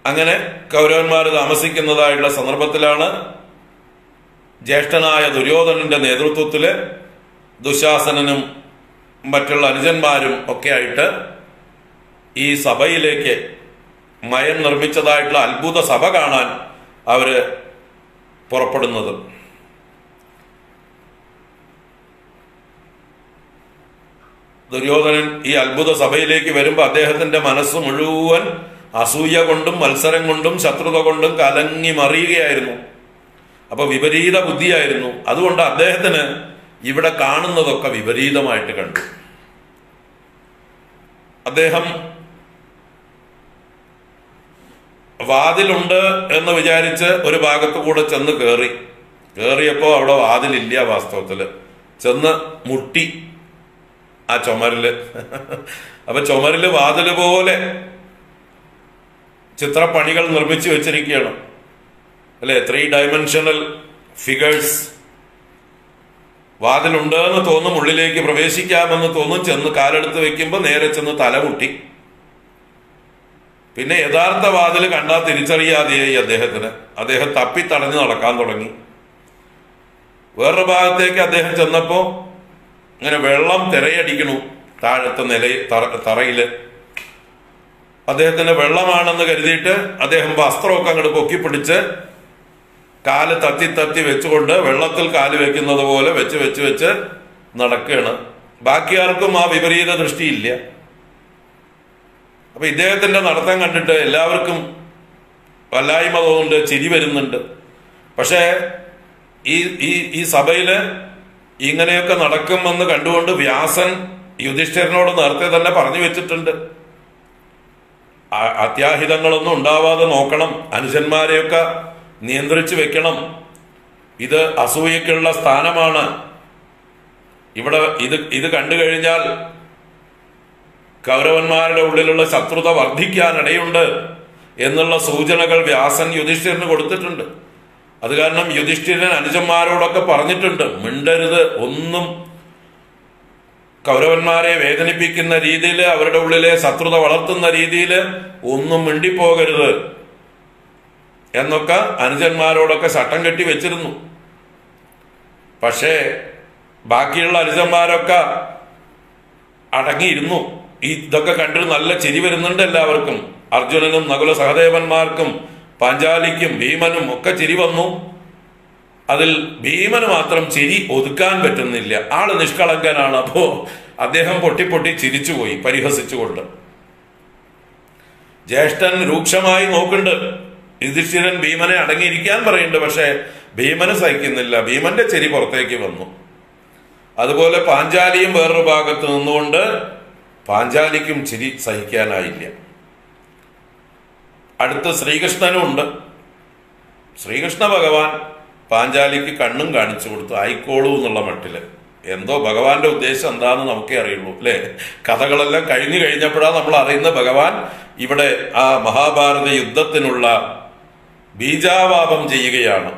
അങ്ങനെ കൗരവന്മാർ താമസിക്കുന്നതായുള്ള സന്ദർഭത്തിലാണ് ജ്യേഷ്ഠനായ ദുര്യോധനന്റെ നേതൃത്വത്തില് ദുശാസനനും മറ്റുള്ള അനുജന്മാരും ഒക്കെ ആയിട്ട് ഈ സഭയിലേക്ക് മയം നിർമ്മിച്ചതായിട്ടുള്ള അത്ഭുത സഭ കാണാൻ അവര് പുറപ്പെടുന്നത് ദുര്യോധനൻ ഈ അത്ഭുത സഭയിലേക്ക് വരുമ്പോൾ അദ്ദേഹത്തിന്റെ മനസ്സ് മുഴുവൻ അസൂയ കൊണ്ടും മത്സരം കൊണ്ടും ശത്രുത കൊണ്ടും കലങ്ങി മറിയുകയായിരുന്നു അപ്പൊ വിപരീത ബുദ്ധിയായിരുന്നു അതുകൊണ്ട് അദ്ദേഹത്തിന് ഇവിടെ കാണുന്നതൊക്കെ വിപരീതമായിട്ട് കണ്ടു അദ്ദേഹം വാതിലുണ്ട് എന്ന് വിചാരിച്ച് ഒരു ഭാഗത്തു കൂടെ ചെന്ന് കയറി കയറിയപ്പോ അവിടെ വാതിലില്ല വാസ്തവത്തില് ചെന്ന് മുട്ടി ആ ചുമരില് അപ്പൊ ചുമരില് വാതില് പോലെ ചിത്രപ്പണികൾ നിർമ്മിച്ചു വെച്ചിരിക്കുകയാണ് അല്ലെ ത്രീ ഡയമെൻഷണൽ ഫിഗേഴ്സ് വാതിലുണ്ട് എന്ന് തോന്നും ഉള്ളിലേക്ക് പ്രവേശിക്കാമെന്ന് തോന്നും ചെന്ന് കാലെടുത്ത് വെക്കുമ്പോൾ നേരെ ചെന്ന് തലമുട്ടി പിന്നെ യഥാർത്ഥ വാതിൽ കണ്ടാൽ തിരിച്ചറിയാതെയായി അദ്ദേഹത്തിന് അദ്ദേഹം തപ്പിത്തടഞ്ഞ് നടക്കാൻ തുടങ്ങി വേറൊരു ഭാഗത്തേക്ക് അദ്ദേഹം ചെന്നപ്പോ ഇങ്ങനെ വെള്ളം തിരയടിക്കണു താഴത്തെ നില തറ- തറയില് അദ്ദേഹത്തിന് വെള്ളമാണെന്ന് കരുതിയിട്ട് അദ്ദേഹം വസ്ത്രമൊക്കെ അങ്ങോട്ട് പൊക്കിപ്പിടിച്ച് കാല് തത്തി തത്തി വെച്ചുകൊണ്ട് വെള്ളത്തിൽ കാല് വെക്കുന്നത് പോലെ വെച്ച് വെച്ച് വെച്ച് നടക്കുകയാണ് ബാക്കി ആർക്കും ആ വിപരീത ദൃഷ്ടിയില്ല അപ്പൊ ഇദ്ദേഹത്തിന്റെ നടത്തം കണ്ടിട്ട് എല്ലാവർക്കും വല്ലായ്മ തോന്നുന്നുണ്ട് ചിരി വരുന്നുണ്ട് പക്ഷേ ഈ ഈ ഈ സഭയില് ഇങ്ങനെയൊക്കെ നടക്കുമെന്ന് കണ്ടുകൊണ്ട് വ്യാസൻ യുധിഷ്ഠിരനോട് നേരത്തെ തന്നെ പറഞ്ഞു വെച്ചിട്ടുണ്ട് ആ- അത്യാഹിതങ്ങളൊന്നും ഉണ്ടാവാതെ നോക്കണം അനുജന്മാരെയൊക്കെ നിയന്ത്രിച്ചു വെക്കണം ഇത് അസൂയക്കുള്ള സ്ഥാനമാണ് ഇവിടെ ഇത് ഇത് കണ്ടു കഴിഞ്ഞാൽ കൗരവന്മാരുടെ ഉള്ളിലുള്ള ശത്രുത വർദ്ധിക്കാനിടയുണ്ട് എന്നുള്ള സൂചനകൾ വ്യാസൻ യുധിഷ്ഠിരന് കൊടുത്തിട്ടുണ്ട് അത് കാരണം യുധിഷ്ഠിരൻ അനുജന്മാരോടൊക്കെ പറഞ്ഞിട്ടുണ്ട് മിണ്ടരുത് ഒന്നും കൗരവന്മാരെ വേദനിപ്പിക്കുന്ന രീതിയിൽ അവരുടെ ഉള്ളിലെ ശത്രുത വളർത്തുന്ന രീതിയിൽ ഒന്നും മിണ്ടിപ്പോകരുത് എന്നൊക്കെ അനുജന്മാരോടൊക്കെ ചട്ടം കെട്ടി വെച്ചിരുന്നു പക്ഷേ ബാക്കിയുള്ള അനുജന്മാരൊക്കെ അടങ്ങിയിരുന്നു ഈ ഇതൊക്കെ കണ്ടിട്ട് നല്ല ചിരി വരുന്നുണ്ട് എല്ലാവർക്കും അർജുനനും നകുല സഹദേവന്മാർക്കും പാഞ്ചാലിക്കും ഭീമനും ഒക്കെ ചിരി വന്നു അതിൽ ഭീമന് മാത്രം ചിരി ഒതുക്കാൻ പറ്റുന്നില്ല ആള് നിഷ്കളങ്കനാണ് അപ്പോ അദ്ദേഹം പൊട്ടി പൊട്ടി ചിരിച്ചുപോയി പരിഹസിച്ചുകൊണ്ട് ജ്യേഷ്ഠൻ രൂക്ഷമായി നോക്കുന്നുണ്ട് യുധിഷ്ഠിരൻ ഭീമനെ അടങ്ങിയിരിക്കാൻ പറയുന്നുണ്ട് പക്ഷേ ഭീമന് സഹിക്കുന്നില്ല ഭീമന്റെ ചിരി പുറത്തേക്ക് വന്നു അതുപോലെ പാഞ്ചാലിയും വേറൊരു ഭാഗത്ത് നിന്നുകൊണ്ട് പാഞ്ചാലിക്കും ചിരി സഹിക്കാനായില്ല അടുത്ത് ശ്രീകൃഷ്ണനും ഉണ്ട് ശ്രീകൃഷ്ണ ഭഗവാൻ പാഞ്ചാലിക്ക് കണ്ണും കാണിച്ചു കൊടുത്തു ആയിക്കോളൂ എന്നുള്ള മട്ടില് എന്തോ ഭഗവാന്റെ ഉദ്ദേശം എന്താണെന്ന് നമുക്കേ അറിയുള്ളൂ അല്ലെ കഥകളെല്ലാം കഴിഞ്ഞു കഴിഞ്ഞപ്പോഴാണ് നമ്മൾ അറിയുന്ന ഭഗവാൻ ഇവിടെ ആ മഹാഭാരത യുദ്ധത്തിനുള്ള ബീജാവാപം ചെയ്യുകയാണ്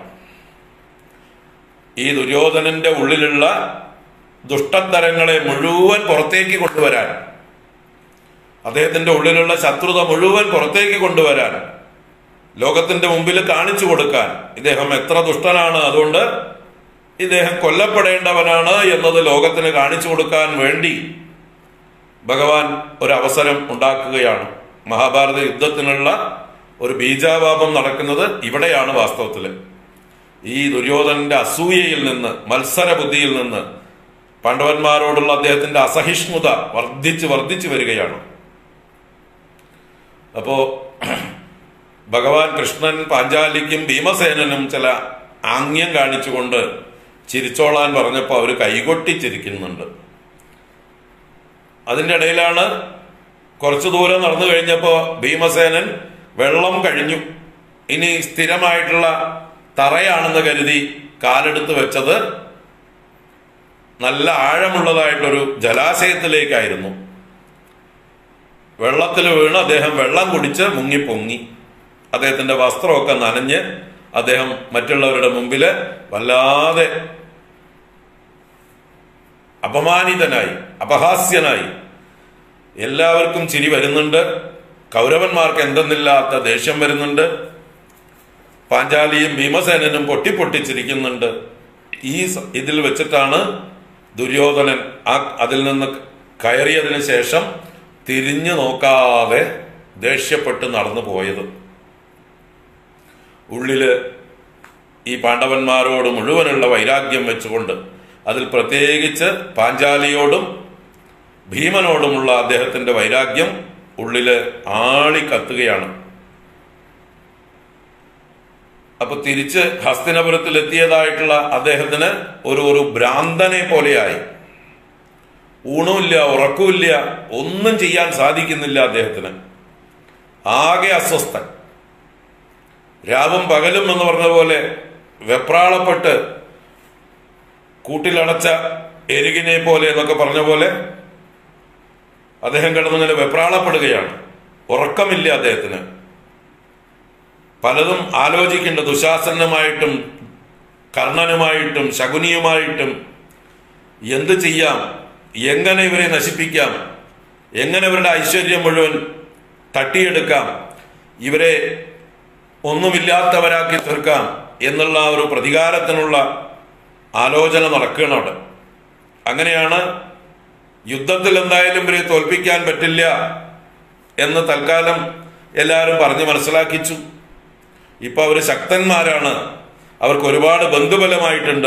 ഈ ദുര്യോധനന്റെ ഉള്ളിലുള്ള ദുഷ്ടത്തരങ്ങളെ മുഴുവൻ പുറത്തേക്ക് കൊണ്ടുവരാൻ അദ്ദേഹത്തിന്റെ ഉള്ളിലുള്ള ശത്രുത മുഴുവൻ പുറത്തേക്ക് കൊണ്ടുവരാൻ ലോകത്തിന്റെ മുമ്പിൽ കാണിച്ചു കൊടുക്കാൻ ഇദ്ദേഹം എത്ര ദുഷ്ടനാണ് അതുകൊണ്ട് ഇദ്ദേഹം കൊല്ലപ്പെടേണ്ടവനാണ് എന്നത് ലോകത്തിന് കാണിച്ചു കൊടുക്കാൻ വേണ്ടി ഭഗവാൻ ഒരു അവസരം ഉണ്ടാക്കുകയാണ് മഹാഭാരത യുദ്ധത്തിനുള്ള ഒരു ബീജാപാപം നടക്കുന്നത് ഇവിടെയാണ് വാസ്തവത്തിൽ ഈ ദുര്യോധനന്റെ അസൂയയിൽ നിന്ന് മത്സര ബുദ്ധിയിൽ നിന്ന് പാണ്ഡവന്മാരോടുള്ള അദ്ദേഹത്തിന്റെ അസഹിഷ്ണുത വർദ്ധിച്ച് വർദ്ധിച്ചു വരികയാണ് അപ്പോ ഭഗവാൻ കൃഷ്ണൻ പാഞ്ചാലിക്കും ഭീമസേനനും ചില ആംഗ്യം കാണിച്ചുകൊണ്ട് ചിരിച്ചോളാൻ പറഞ്ഞപ്പോൾ അവർ കൈകൊട്ടി ചിരിക്കുന്നുണ്ട് അതിന്റെ ഇടയിലാണ് കുറച്ചു ദൂരം നടന്നു കഴിഞ്ഞപ്പോൾ ഭീമസേനൻ വെള്ളം കഴിഞ്ഞു ഇനി സ്ഥിരമായിട്ടുള്ള തറയാണെന്ന് കരുതി കാലെടുത്ത് വെച്ചത് നല്ല ആഴമുള്ളതായിട്ടൊരു ജലാശയത്തിലേക്കായിരുന്നു വെള്ളത്തിൽ വീണ് അദ്ദേഹം വെള്ളം കുടിച്ച് മുങ്ങിപ്പൊങ്ങി അദ്ദേഹത്തിന്റെ വസ്ത്രമൊക്കെ നനഞ്ഞ് അദ്ദേഹം മറ്റുള്ളവരുടെ മുമ്പില് വല്ലാതെ അപമാനിതനായി അപഹാസ്യനായി എല്ലാവർക്കും ചിരി വരുന്നുണ്ട് കൗരവന്മാർക്ക് എന്തെന്നില്ലാത്ത ദേഷ്യം വരുന്നുണ്ട് പാഞ്ചാലിയും ഭീമസേനനും പൊട്ടിപ്പൊട്ടിച്ചിരിക്കുന്നുണ്ട് ഈ സ- ഇതിൽ വെച്ചിട്ടാണ് ദുര്യോധനൻ ആ അതിൽ നിന്ന് കയറിയതിനു ശേഷം തിരിഞ്ഞു നോക്കാതെ ദേഷ്യപ്പെട്ട് നടന്നു പോയത് ഉള്ളില് ഈ പാണ്ഡവന്മാരോട് മുഴുവനുള്ള വൈരാഗ്യം വെച്ചുകൊണ്ട് അതിൽ പ്രത്യേകിച്ച് പാഞ്ചാലിയോടും ഭീമനോടുമുള്ള അദ്ദേഹത്തിന്റെ വൈരാഗ്യം ഉള്ളില് ആളി കത്തുകയാണ് അപ്പൊ തിരിച്ച് ഹസ്തിനപുരത്തിൽ എത്തിയതായിട്ടുള്ള അദ്ദേഹത്തിന് ഒരു ഒരു ഭ്രാന്തനെ പോലെയായി ഊണുമില്ല ഉറക്കമില്ല ഒന്നും ചെയ്യാൻ സാധിക്കുന്നില്ല അദ്ദേഹത്തിന് ആകെ അസ്വസ്ഥൻ രാവും പകലും എന്ന് പറഞ്ഞ പോലെ വെപ്രാളപ്പെട്ട് കൂട്ടിലടച്ച എരുകിനെ പോലെ എന്നൊക്കെ പറഞ്ഞ പോലെ അദ്ദേഹം കിടന്നിങ്ങനെ വെപ്രാളപ്പെടുകയാണ് ഉറക്കമില്ല അദ്ദേഹത്തിന് പലതും ആലോചിക്കേണ്ട ദുശാസനമായിട്ടും കർണനുമായിട്ടും ശകുനിയുമായിട്ടും എന്ത് ചെയ്യാം എങ്ങനെ ഇവരെ നശിപ്പിക്കാം എങ്ങനെ ഇവരുടെ ഐശ്വര്യം മുഴുവൻ തട്ടിയെടുക്കാം ഇവരെ ഒന്നുമില്ലാത്തവരാക്കി തീർക്കാം എന്നുള്ള ആ ഒരു പ്രതികാരത്തിനുള്ള ആലോചന നടക്കുകയാണ് അവിടെ അങ്ങനെയാണ് യുദ്ധത്തിൽ എന്തായാലും ഇവരെ തോൽപ്പിക്കാൻ പറ്റില്ല എന്ന് തൽക്കാലം എല്ലാവരും പറഞ്ഞ് മനസ്സിലാക്കിച്ചു ഇപ്പൊ അവർ ശക്തന്മാരാണ് അവർക്ക് ഒരുപാട് ബന്ധുബലമായിട്ടുണ്ട്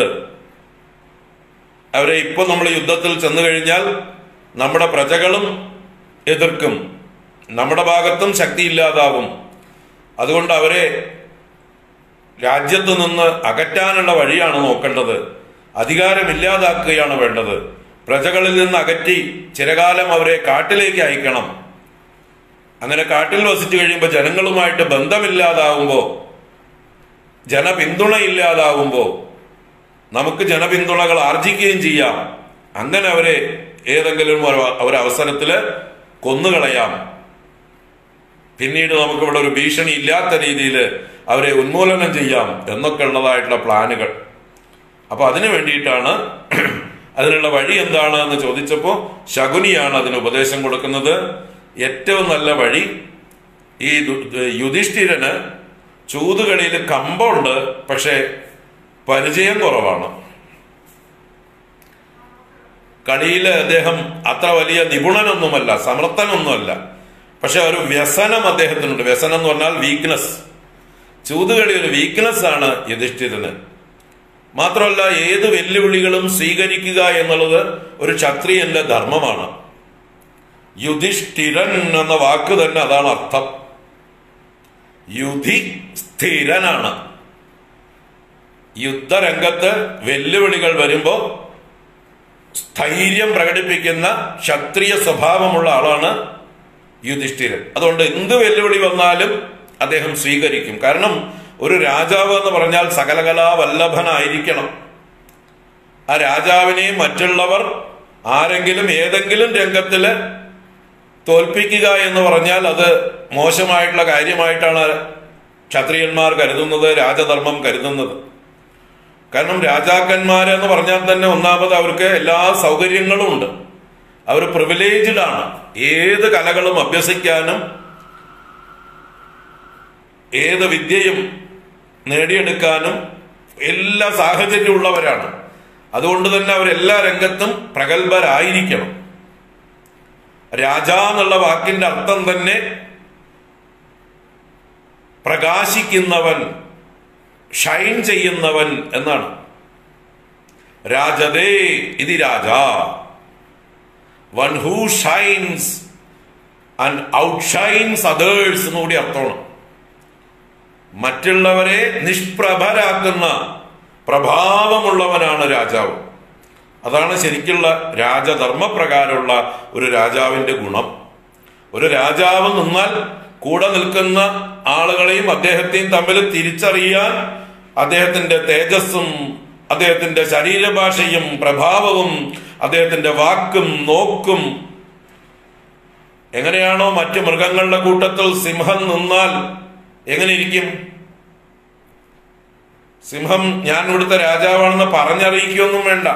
അവരെ ഇപ്പൊ നമ്മൾ യുദ്ധത്തിൽ ചെന്നു കഴിഞ്ഞാൽ നമ്മുടെ പ്രജകളും എതിർക്കും നമ്മുടെ ഭാഗത്തും ശക്തി ഇല്ലാതാവും അതുകൊണ്ട് അവരെ രാജ്യത്തു നിന്ന് അകറ്റാനുള്ള വഴിയാണ് നോക്കേണ്ടത് അധികാരമില്ലാതാക്കുകയാണ് വേണ്ടത് പ്രജകളിൽ നിന്ന് അകറ്റി ചിരകാലം അവരെ കാട്ടിലേക്ക് അയക്കണം അങ്ങനെ കാട്ടിൽ വസിച്ചു കഴിയുമ്പോൾ ജനങ്ങളുമായിട്ട് ബന്ധമില്ലാതാവുമ്പോൾ ജനപിന്തുണ ഇല്ലാതാവുമ്പോൾ നമുക്ക് ജനപിന്തുണകൾ ആർജിക്കുകയും ചെയ്യാം അങ്ങനെ അവരെ ഏതെങ്കിലും ഒരു ഒരവസരത്തില് കൊന്നുകളയാം പിന്നീട് നമുക്കിവിടെ ഒരു ഭീഷണി ഇല്ലാത്ത രീതിയിൽ അവരെ ഉന്മൂലനം ചെയ്യാം എന്നൊക്കെ ഉള്ളതായിട്ടുള്ള പ്ലാനുകൾ അപ്പൊ അതിനു വേണ്ടിയിട്ടാണ് അതിനുള്ള വഴി എന്താണ് എന്ന് ചോദിച്ചപ്പോൾ ശകുനിയാണ് അതിന് ഉപദേശം കൊടുക്കുന്നത് ഏറ്റവും നല്ല വഴി ഈ ദു- യുധിഷ്ഠിരന് ചൂതുകളിയിൽ കമ്പമുണ്ട് പക്ഷേ പരിചയം കുറവാണ് കളിയിൽ അദ്ദേഹം അത്ര വലിയ നിപുണനൊന്നുമല്ല സമർത്ഥനൊന്നുമല്ല പക്ഷെ ഒരു വ്യസനം അദ്ദേഹത്തിനുണ്ട് വ്യസനം എന്ന് പറഞ്ഞാൽ വീക്ക്നെസ് ചൂതുകളി ഒരു വീക്ക്നെസ് ആണ് യുധിഷ്ഠിരന് മാത്രമല്ല ഏത് വെല്ലുവിളികളും സ്വീകരിക്കുക എന്നുള്ളത് ഒരു ക്ഷത്രിയന്റെ ധർമ്മമാണ് യുധിഷ്ഠിരൻ എന്ന വാക്ക് തന്നെ അതാണ് അർത്ഥം യുധി സ്ഥിരനാണ് യുദ്ധരംഗത്ത് വെല്ലുവിളികൾ വരുമ്പോ സ്ഥൈര്യം പ്രകടിപ്പിക്കുന്ന ക്ഷത്രിയ സ്വഭാവമുള്ള ആളാണ് യുധിഷ്ഠിരൻ അതുകൊണ്ട് എന്ത് വെല്ലുവിളി വന്നാലും അദ്ദേഹം സ്വീകരിക്കും കാരണം ഒരു രാജാവ് എന്ന് പറഞ്ഞാൽ സകലകലാ വല്ലഭനായിരിക്കണം ആ രാജാവിനെ മറ്റുള്ളവർ ആരെങ്കിലും ഏതെങ്കിലും രംഗത്തില് തോൽപ്പിക്കുക എന്ന് പറഞ്ഞാൽ അത് മോശമായിട്ടുള്ള കാര്യമായിട്ടാണ് ക്ഷത്രിയന്മാർ കരുതുന്നത് രാജധർമ്മം കരുതുന്നത് കാരണം രാജാക്കന്മാരെന്ന് പറഞ്ഞാൽ തന്നെ ഒന്നാമത് അവർക്ക് എല്ലാ സൗകര്യങ്ങളും ഉണ്ട് അവർ പ്രിവിലേജ്ഡ് ആണ് ഏത് കലകളും അഭ്യസിക്കാനും ഏത് വിദ്യയും നേടിയെടുക്കാനും എല്ലാ സാഹചര്യമുള്ളവരാണ് അതുകൊണ്ട് തന്നെ അവരെല്ലാ രംഗത്തും പ്രഗത്ഭരായിരിക്കണം രാജ എന്നുള്ള വാക്കിന്റെ അർത്ഥം തന്നെ പ്രകാശിക്കുന്നവൻ ഷൈൻ ചെയ്യുന്നവൻ എന്നാണ് രാജതേ ഇത് രാജ one who shines and outshines others എന്നുകൂടി അർത്ഥമാണ് മറ്റുള്ളവരെ നിഷ്പ്രഭരാക്കുന്ന പ്രഭാവമുള്ളവനാണ് രാജാവ് അതാണ് ശരിക്കുള്ള രാജധർമ്മപ്രകാരമുള്ള ഒരു രാജാവിന്റെ ഗുണം ഒരു രാജാവ് നിന്നാൽ കൂടെ നിൽക്കുന്ന ആളുകളെയും അദ്ദേഹത്തെയും തമ്മിൽ തിരിച്ചറിയാൻ അദ്ദേഹത്തിന്റെ തേജസ്സും അദ്ദേഹത്തിന്റെ ശരീരഭാഷയും പ്രഭാവവും അദ്ദേഹത്തിന്റെ വാക്കും നോക്കും എങ്ങനെയാണോ മറ്റു മൃഗങ്ങളുടെ കൂട്ടത്തിൽ സിംഹം നിന്നാൽ എങ്ങനെ ഇരിക്കും സിംഹം ഞാൻ ഇവിടുത്തെ രാജാവാണെന്ന് പറഞ്ഞറിയിക്കുകയൊന്നും വേണ്ട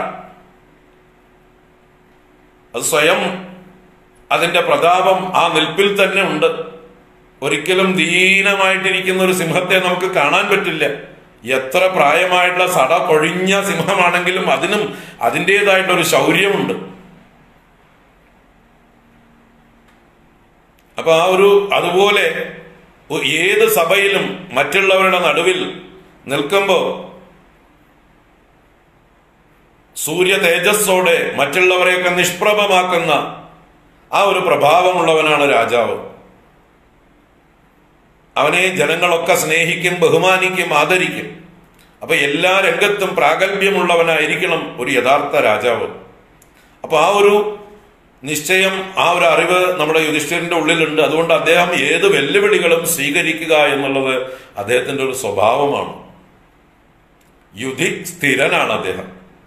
അത് സ്വയം അതിന്റെ പ്രതാപം ആ നിൽപ്പിൽ തന്നെ ഉണ്ട് ഒരിക്കലും ദീനമായിട്ടിരിക്കുന്ന ഒരു സിംഹത്തെ നമുക്ക് കാണാൻ പറ്റില്ല എത്ര പ്രായമായിട്ടുള്ള സട കൊഴിഞ്ഞ സിംഹമാണെങ്കിലും അതിനും അതിൻ്റെതായിട്ടൊരു ശൗര്യമുണ്ട് അപ്പൊ ആ ഒരു അതുപോലെ ഒ- ഏത് സഭയിലും മറ്റുള്ളവരുടെ നടുവിൽ നിൽക്കുമ്പോ സൂര്യ തേജസ്സോടെ മറ്റുള്ളവരെയൊക്കെ നിഷ്പ്രഭമാക്കുന്ന ആ ഒരു പ്രഭാവമുള്ളവനാണ് രാജാവ് അവനെ ജനങ്ങളൊക്കെ സ്നേഹിക്കും ബഹുമാനിക്കും ആദരിക്കും അപ്പൊ എല്ലാ രംഗത്തും പ്രാഗൽഭ്യമുള്ളവനായിരിക്കണം ഒരു യഥാർത്ഥ രാജാവ് അപ്പൊ ആ ഒരു നിശ്ചയം ആ ഒരു അറിവ് നമ്മുടെ യുധിഷ്ഠിരന്റെ ഉള്ളിലുണ്ട് അതുകൊണ്ട് അദ്ദേഹം ഏത് വെല്ലുവിളികളും സ്വീകരിക്കുക എന്നുള്ളത് അദ്ദേഹത്തിന്റെ ഒരു സ്വഭാവമാണ് യുധി സ്ഥിരനാണ് അദ്ദേഹം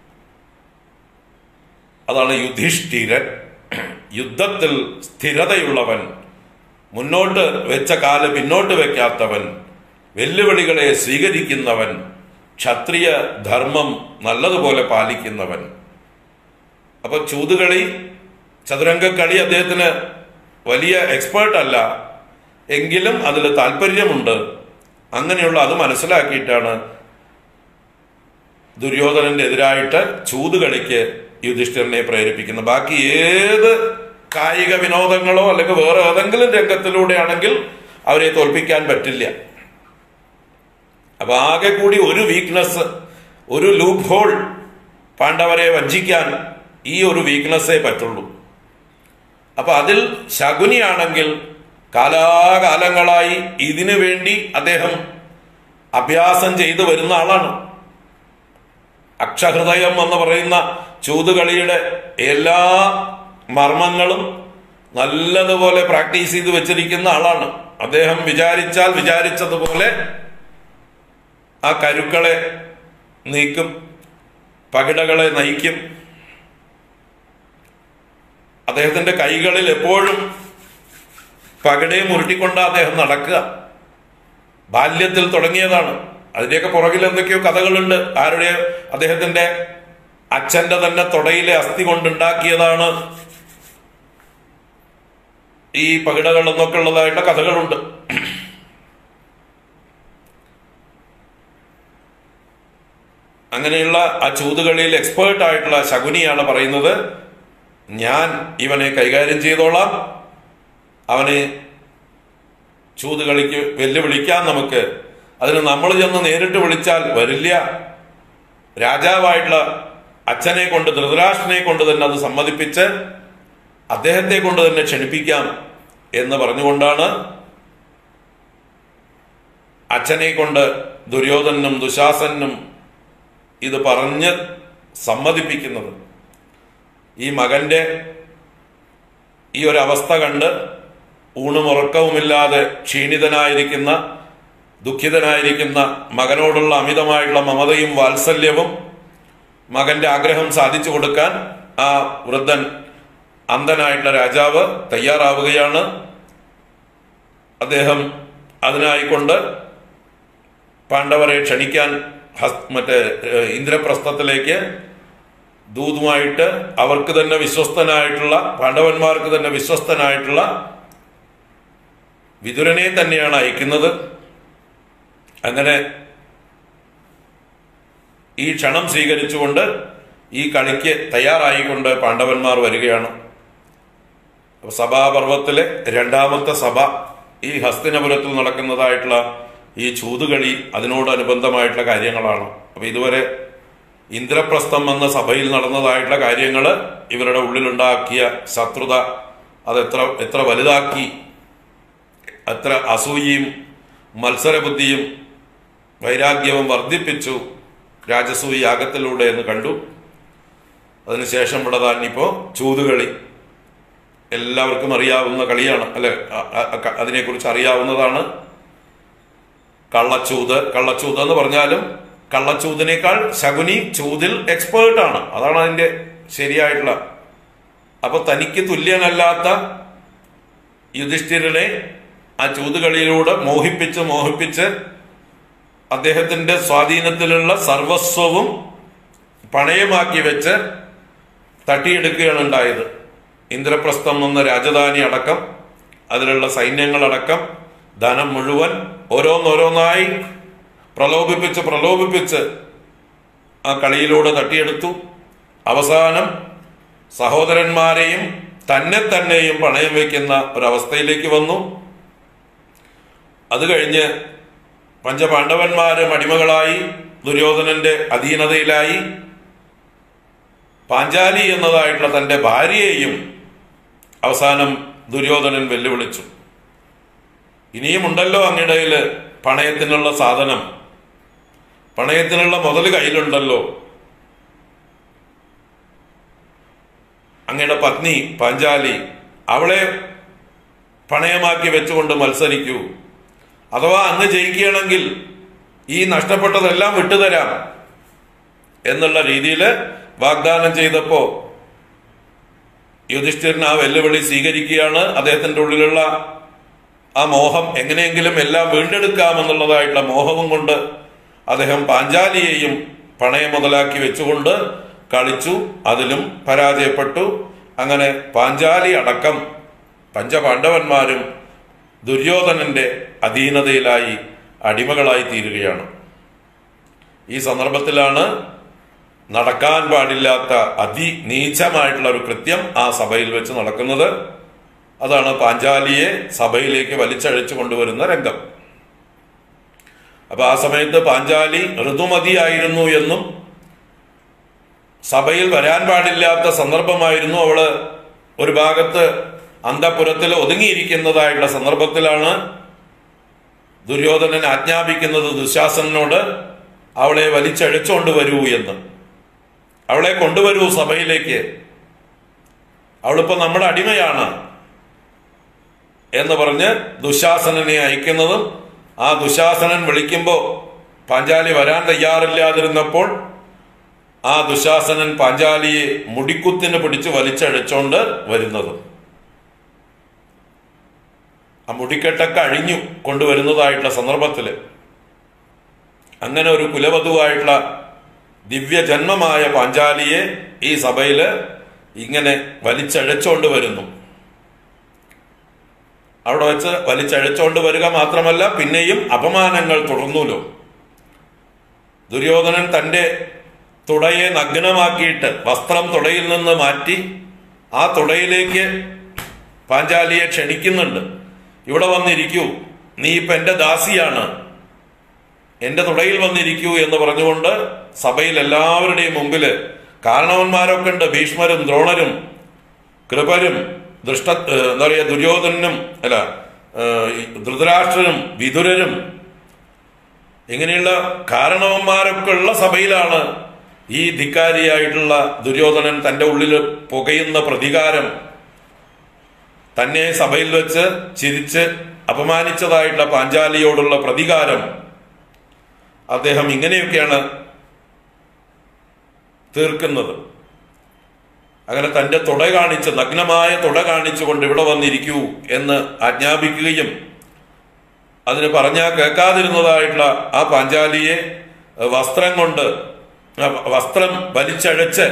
അതാണ് യുധിഷ്ഠിരൻ യുദ്ധത്തിൽ സ്ഥിരതയുള്ളവൻ മുന്നോട്ട് വെച്ച കാല് പിന്നോട്ട് വെക്കാത്തവൻ വെല്ലുവിളികളെ സ്വീകരിക്കുന്നവൻ ക്ഷത്രിയ ധർമ്മം നല്ലതുപോലെ പാലിക്കുന്നവൻ അപ്പൊ ചൂതുകളി ചതുരംഗക്കളി അദ്ദേഹത്തിന് വലിയ എക്സ്പേർട്ട് അല്ല എങ്കിലും അതിൽ താല്പര്യമുണ്ട് അങ്ങനെയുള്ള അത് മനസ്സിലാക്കിയിട്ടാണ് ദുര്യോധനന്റെ എതിരായിട്ട് ചൂതുകളിക്ക് യുധിഷ്ഠിരനെ പ്രേരിപ്പിക്കുന്നത് ബാക്കി ഏത് കായിക വിനോദങ്ങളോ അല്ലെങ്കിൽ വേറെ ഏതെങ്കിലും രംഗത്തിലൂടെ ആണെങ്കിൽ അവരെ തോൽപ്പിക്കാൻ പറ്റില്ല അപ്പൊ ആകെ കൂടി ഒരു വീക്ക്നെസ് ഒരു ലൂപ്പ് ഹോൾ പാണ്ഡവരെ വഞ്ചിക്കാൻ ഈ ഒരു വീക്ക്നെസ്സേ പറ്റുള്ളൂ അപ്പൊ അതിൽ ശകുനിയാണെങ്കിൽ കാലാകാലങ്ങളായി ഇതിനു വേണ്ടി അദ്ദേഹം അഭ്യാസം ചെയ്തു വരുന്ന ആളാണ് അക്ഷഹൃദയം എന്ന് പറയുന്ന ചൂതുകളിയുടെ എല്ലാ മർമ്മങ്ങളും നല്ലതുപോലെ പ്രാക്ടീസ് ചെയ്ത് വെച്ചിരിക്കുന്ന ആളാണ് അദ്ദേഹം വിചാരിച്ചാൽ വിചാരിച്ചതുപോലെ ആ കരുക്കളെ നീക്കും പകിടകളെ നയിക്കും അദ്ദേഹത്തിന്റെ കൈകളിൽ എപ്പോഴും പകിടയും ഉരുട്ടിക്കൊണ്ട് അദ്ദേഹം നടക്കുക ബാല്യത്തിൽ തുടങ്ങിയതാണ് അതിന്റെയൊക്കെ പുറകിൽ എന്തൊക്കെയോ കഥകളുണ്ട് ആരുടെ അദ്ദേഹത്തിന്റെ അച്ഛന്റെ തന്നെ തുടയിലെ അസ്ഥി കൊണ്ടുണ്ടാക്കിയതാണ് ഈ പകിടകൾ എന്നൊക്കെ ഉള്ളതായിട്ട് കഥകളുണ്ട് അങ്ങനെയുള്ള ആ ചൂതുകളിയിൽ എക്സ്പേർട്ട് ആയിട്ടുള്ള ശകുനിയാണ് പറയുന്നത് ഞാൻ ഇവനെ കൈകാര്യം ചെയ്തോളാം അവനെ ചൂതുകളിക്ക് വെല്ലുവിളിക്കാം നമുക്ക് അതിന് നമ്മൾ ചെന്ന് നേരിട്ട് വിളിച്ചാൽ വരില്ല രാജാവായിട്ടുള്ള അച്ഛനെ കൊണ്ട് ധൃതരാഷ്ട്രനെ കൊണ്ട് തന്നെ അത് സമ്മതിപ്പിച്ച് അദ്ദേഹത്തെ കൊണ്ട് തന്നെ ക്ഷണിപ്പിക്കാം എന്ന് പറഞ്ഞുകൊണ്ടാണ് അച്ഛനെ കൊണ്ട് ദുര്യോധനും ദുശാസനും ഇത് പറഞ്ഞ് സമ്മതിപ്പിക്കുന്നത് ഈ മകന്റെ ഈ ഒരു അവസ്ഥ കണ്ട് ഊണുമുറക്കവുമില്ലാതെ ക്ഷീണിതനായിരിക്കുന്ന ദുഃഖിതനായിരിക്കുന്ന മകനോടുള്ള അമിതമായിട്ടുള്ള മമതയും വാത്സല്യവും മകന്റെ ആഗ്രഹം സാധിച്ചു കൊടുക്കാൻ ആ വൃദ്ധൻ അന്ധനായിട്ടുള്ള രാജാവ് തയ്യാറാവുകയാണ് അദ്ദേഹം അതിനായിക്കൊണ്ട് പാണ്ഡവരെ ക്ഷണിക്കാൻ ഹസ് മറ്റേ ഏഹ്, ഇന്ദ്രപ്രസ്ഥത്തിലേക്ക് ദൂതുമായിട്ട് അവർക്ക് തന്നെ വിശ്വസ്തനായിട്ടുള്ള പാണ്ഡവന്മാർക്ക് തന്നെ വിശ്വസ്തനായിട്ടുള്ള വിതുരനെ തന്നെയാണ് അയക്കുന്നത് അങ്ങനെ ഈ ക്ഷണം സ്വീകരിച്ചുകൊണ്ട് ഈ കളിക്ക് തയ്യാറായിക്കൊണ്ട് പാണ്ഡവന്മാർ വരികയാണ് അപ്പൊ സഭാപർവത്തിലെ രണ്ടാമത്തെ സഭ ഈ ഹസ്തിനപുരത്തിൽ നടക്കുന്നതായിട്ടുള്ള ഈ ചൂതുകളി അതിനോടനുബന്ധമായിട്ടുള്ള കാര്യങ്ങളാണ് അപ്പൊ ഇതുവരെ ഇന്ദ്രപ്രസ്ഥം എന്ന സഭയിൽ നടന്നതായിട്ടുള്ള കാര്യങ്ങൾ ഇവരുടെ ഉള്ളിലുണ്ടാക്കിയ ശത്രുത അതെത്ര എത്ര വലുതാക്കി എത്ര അസൂയയും മത്സരബുദ്ധിയും വൈരാഗ്യവും വർദ്ധിപ്പിച്ചു രാജസൂയ യാഗത്തിലൂടെ എന്ന് കണ്ടു അതിനുശേഷം ഉള്ളതാണ് ഇപ്പോ ചൂതുകളി എല്ലാവർക്കും അറിയാവുന്ന കളിയാണ് അല്ലെ അ- അ- അ- അതിനെക്കുറിച്ച് അറിയാവുന്നതാണ് കള്ളച്ചൂത് കള്ളച്ചൂത് എന്ന് പറഞ്ഞാലും കള്ളച്ചൂതിനേക്കാൾ ശകുനി ചൂതിൽ എക്സ്പേർട്ട് ആണ് അതാണ് അതിന്റെ ശരിയായിട്ടുള്ള അപ്പൊ തനിക്ക് തുല്യനല്ലാത്ത യുധിഷ്ഠിരനെ ആ ചൂതുകളിയിലൂടെ മോഹിപ്പിച്ച് മോഹിപ്പിച്ച് അദ്ദേഹത്തിന്റെ സ്വാധീനത്തിലുള്ള സർവസ്വവും പണയമാക്കി വെച്ച് തട്ടിയെടുക്കുകയാണ് ഉണ്ടായത് ഇന്ദ്രപ്രസ്ഥം എന്ന രാജധാനി അടക്കം അതിലുള്ള സൈന്യങ്ങളടക്കം ധനം മുഴുവൻ ഓരോന്നോരോന്നായി പ്രലോഭിപ്പിച്ച് പ്രലോഭിപ്പിച്ച് ആ കളിയിലൂടെ തട്ടിയെടുത്തു അവസാനം സഹോദരന്മാരെയും തന്നെ തന്നെയും പണയം വയ്ക്കുന്ന ഒരവസ്ഥയിലേക്ക് വന്നു അത് കഴിഞ്ഞ് പഞ്ചപാണ്ഡവന്മാരും അടിമകളായി ദുര്യോധനന്റെ അധീനതയിലായി പാഞ്ചാലി എന്നതായിട്ടുള്ള തന്റെ ഭാര്യയെയും അവസാനം ദുര്യോധനൻ വെല്ലുവിളിച്ചു ഇനിയും ഉണ്ടല്ലോ അങ്ങിടയില് പണയത്തിനുള്ള സാധനം പണയത്തിനുള്ള മുതൽ കയ്യിലുണ്ടല്ലോ അങ്ങയുടെ പത്നി പാഞ്ചാലി അവളെ പണയമാക്കി വെച്ചുകൊണ്ട് മത്സരിക്കൂ അഥവാ അങ്ങ് ജയിക്കുകയാണെങ്കിൽ ഈ നഷ്ടപ്പെട്ടതെല്ലാം വിട്ടുതരാം എന്നുള്ള രീതിയിൽ വാഗ്ദാനം ചെയ്തപ്പോ യുധിഷ്ഠിരൻ ആ വെല്ലുവിളി സ്വീകരിക്കുകയാണ് അദ്ദേഹത്തിന്റെ ഉള്ളിലുള്ള ആ മോഹം എങ്ങനെയെങ്കിലും എല്ലാം വീണ്ടെടുക്കാമെന്നുള്ളതായിട്ടുള്ള മോഹവും കൊണ്ട് അദ്ദേഹം പാഞ്ചാലിയെയും പണയം മുതലാക്കി വെച്ചുകൊണ്ട് കളിച്ചു അതിലും പരാജയപ്പെട്ടു അങ്ങനെ പാഞ്ചാലി അടക്കം പഞ്ചപാണ്ഡവന്മാരും ദുര്യോധനന്റെ അധീനതയിലായി അടിമകളായി തീരുകയാണ് ഈ സന്ദർഭത്തിലാണ് നടക്കാൻ പാടില്ലാത്ത അതിനീചമായിട്ടുള്ള ഒരു കൃത്യം ആ സഭയിൽ വെച്ച് നടക്കുന്നത് അതാണ് പാഞ്ചാലിയെ സഭയിലേക്ക് വലിച്ചഴച്ചു കൊണ്ടുവരുന്ന രംഗം അപ്പൊ ആ സമയത്ത് പാഞ്ചാലി ഋതുമതിയായിരുന്നു എന്നും സഭയിൽ വരാൻ പാടില്ലാത്ത സന്ദർഭമായിരുന്നു അവള് ഒരു ഭാഗത്ത് അന്തപുരത്തിൽ ഒതുങ്ങിയിരിക്കുന്നതായിട്ടുള്ള സന്ദർഭത്തിലാണ് ദുര്യോധനൻ ആജ്ഞാപിക്കുന്നത് ദുശാസനോട് അവളെ വലിച്ചഴച്ചുകൊണ്ട് വരൂ എന്ന് അവളെ കൊണ്ടുവരൂ സഭയിലേക്ക് അവളിപ്പോ നമ്മുടെ അടിമയാണ് എന്ന് പറഞ്ഞ് ദുശാസനനെ അയക്കുന്നതും ആ ദുശാസനൻ വിളിക്കുമ്പോൾ പാഞ്ചാലി വരാൻ തയ്യാറില്ലാതിരുന്നപ്പോൾ ആ ദുശാസനൻ പാഞ്ചാലിയെ മുടിക്കുത്തിന് പിടിച്ച് വലിച്ചഴച്ചോണ്ട് വരുന്നതും ആ മുടിക്കെട്ടൊക്കെ അഴിഞ്ഞു കൊണ്ടുവരുന്നതായിട്ടുള്ള സന്ദർഭത്തില് അങ്ങനെ ഒരു കുലവധുവായിട്ടുള്ള ദിവ്യജന്മമായ പാഞ്ചാലിയെ ഈ സഭയില് ഇങ്ങനെ വലിച്ചഴച്ചോണ്ട് വരുന്നു അവിടെ വെച്ച് വലിച്ചഴച്ചോണ്ട് വരിക മാത്രമല്ല പിന്നെയും അപമാനങ്ങൾ തുടർന്നുല്ലോ ദുര്യോധനൻ തന്റെ തുടയെ നഗ്നമാക്കിയിട്ട് വസ്ത്രം തുടയിൽ നിന്ന് മാറ്റി ആ തുടയിലേക്ക് പാഞ്ചാലിയെ ക്ഷണിക്കുന്നുണ്ട് ഇവിടെ വന്നിരിക്കൂ നീ ഇപ്പൊ എന്റെ ദാസിയാണ് എന്റെ തുടയിൽ വന്നിരിക്കൂ എന്ന് പറഞ്ഞുകൊണ്ട് സഭയിൽ എല്ലാവരുടെയും മുമ്പില് കാരണവന്മാരൊക്കെ ഉണ്ട് ഭീഷ്മരും ദ്രോണരും കൃപരും ദൃഷ്ട ഏഹ് എന്താ പറയുക ദുര്യോധനും അല്ല ഏഹ് ഈ ധൃതരാഷ്ട്രനും വിതുരരും ഇങ്ങനെയുള്ള കാരണവന്മാരൊക്കെ ഉള്ള സഭയിലാണ് ഈ ധിക്കാരിയായിട്ടുള്ള ദുര്യോധനൻ തന്റെ ഉള്ളിൽ പുകയുന്ന പ്രതികാരം തന്നെ സഭയിൽ വെച്ച് ചിരിച്ച് അപമാനിച്ചതായിട്ടുള്ള പാഞ്ചാലിയോടുള്ള പ്രതികാരം അദ്ദേഹം ഇങ്ങനെയൊക്കെയാണ് തീർക്കുന്നത് അങ്ങനെ തന്റെ തുട കാണിച്ച് നഗ്നമായ തുട കാണിച്ചുകൊണ്ട് ഇവിടെ വന്നിരിക്കൂ എന്ന് ആജ്ഞാപിക്കുകയും അതിന് പറഞ്ഞാൽ കേൾക്കാതിരുന്നതായിട്ടുള്ള ആ പാഞ്ചാലിയെ ഏഹ്, വസ്ത്രം കൊണ്ട് ആ, വസ്ത്രം വലിച്ചഴച്ച്